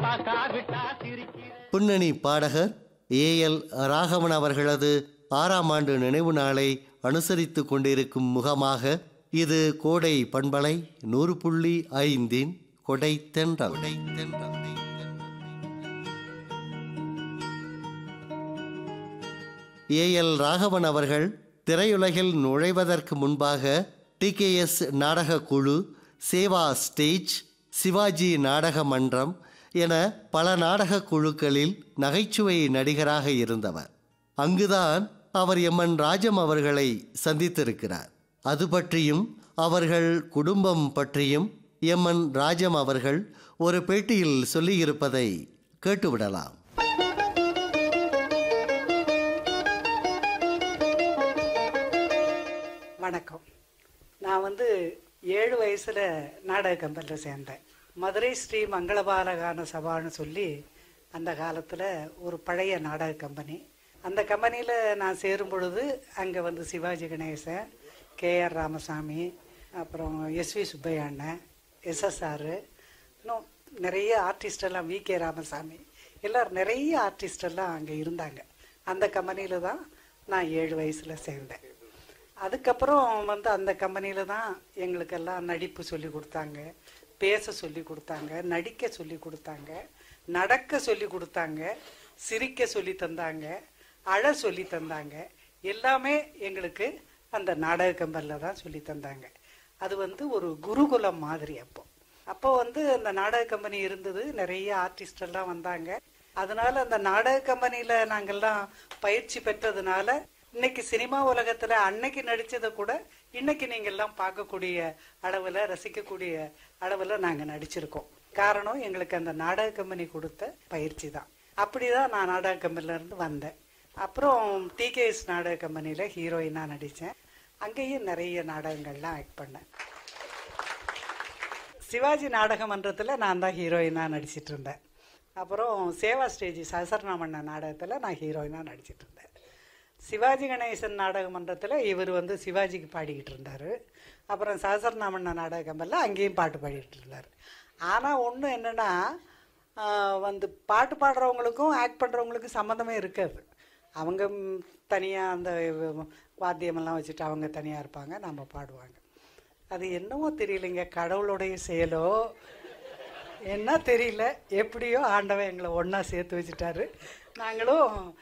பார்க்காவிட்டா சிரிக்கிறேன் பின்னணி பாடகர் ஏஎல் ராகவன் அவர்களது ஆறாம் ஆண்டு நினைவு நாளை அனுசரித்து கொண்டிருக்கும் முகமாக இது கோடை பண்பலை நூறு புள்ளி ஐந்தின் கொடை தென்றல் ஏஎல் ராகவன் அவர்கள் திரையுலகில் நுழைவதற்கு முன்பாக டிகேஎஸ் நாடக குழு சேவா ஸ்டேஜ் சிவாஜி நாடக மன்றம் என பல நாடக குழுக்களில் நகைச்சுவை நடிகராக இருந்தவர் அங்குதான் அவர் எம்என் ராஜம் அவர்களை சந்தித்திருக்கிறார் அது பற்றியும் அவர்கள் குடும்பம் பற்றியும் எம்என் ராஜம் அவர்கள் ஒரு பேட்டியில் சொல்லியிருப்பதை கேட்டுவிடலாம் வணக்கம் நான் வந்து ஏழு வயசுல நாடக கம்பெனியில் சேர்ந்தேன் மதுரை ஸ்ரீ மங்களபாலகான சபான்னு சொல்லி அந்த காலத்தில் ஒரு பழைய நாடக கம்பெனி அந்த கம்பெனியில் நான் சேரும் பொழுது அங்கே வந்து சிவாஜி கணேசன் கேஆர் ராமசாமி அப்புறம் எஸ்வி சுப்பையா அண்ணன் எஸ்எஸ்ஆர் இன்னும் நிறைய ஆர்டிஸ்ட் எல்லாம் வி கே ராமசாமி எல்லாரும் நிறைய ஆர்டிஸ்ட் எல்லாம் அங்கே இருந்தாங்க அந்த கம்பெனியில் தான் நான் ஏழு வயசில் சேர்ந்தேன் அதுக்கப்புறம் வந்து அந்த கம்பெனியில் தான் எங்களுக்கெல்லாம் நடிப்பு சொல்லி கொடுத்தாங்க பேச சொல்லி கொடுத்தாங்க நடிக்க சொல்லி கொடுத்தாங்க நடக்க சொல்லி கொடுத்தாங்க சிரிக்க சொல்லி தந்தாங்க அழ சொல்லி தந்தாங்க எல்லாமே எங்களுக்கு அந்த நாடக கம்பெனியில் தான் சொல்லி தந்தாங்க அது வந்து ஒரு குருகுலம் மாதிரி அப்போ அப்போ வந்து அந்த நாடக கம்பெனி இருந்தது நிறைய ஆர்டிஸ்ட் எல்லாம் வந்தாங்க அதனால அந்த நாடக கம்பெனியில நாங்கெல்லாம் பயிற்சி பெற்றதுனால இன்னைக்கு சினிமா உலகத்துல அன்னைக்கு நடிச்சதை கூட இன்னைக்கு நீங்க எல்லாம் பார்க்கக்கூடிய அளவுல ரசிக்கக்கூடிய அளவுல நாங்க நடிச்சிருக்கோம் காரணம் எங்களுக்கு அந்த நாடக கம்பெனி கொடுத்த பயிற்சி தான் அப்படிதான் நான் நாடக கம்பெனில இருந்து வந்தேன் அப்புறம் டிகேஎஸ் நாடக கம்பெனியில ஹீரோயினா நடிச்சேன் அங்கேயும் நிறைய நாடகங்கள்லாம் ஆக்ட் பண்ணேன் சிவாஜி நாடக மன்றத்தில் நான் தான் ஹீரோயினாக நடிச்சிட்டு இருந்தேன் அப்புறம் சேவா ஸ்டேஜ் சஹசரநாமண்ண நாடகத்தில் நான் ஹீரோயினாக நடிச்சிட்டு இருந்தேன் சிவாஜி கணேசன் நாடக மன்றத்தில் இவர் வந்து சிவாஜிக்கு பாடிக்கிட்டு இருந்தார் அப்புறம் சஹசரநாமண்ண நாடக கம்பெனியில் அங்கேயும் பாட்டு பாடிக்கிட்டு இருந்தார் ஆனால் ஒன்று என்னென்னா வந்து பாட்டு பாடுறவங்களுக்கும் ஆக்ட் பண்ணுறவங்களுக்கும் சம்மந்தமே இருக்காது அவங்க தனியாக அந்த வாத்தியமெல்லாம் வச்சுட்டு அவங்க தனியாக இருப்பாங்க நம்ம பாடுவாங்க அது என்னவோ தெரியலைங்க கடவுளுடைய செயலோ என்ன தெரியல எப்படியோ ஆண்டவன் எங்களை ஒன்றா சேர்த்து வச்சுட்டாரு நாங்களும்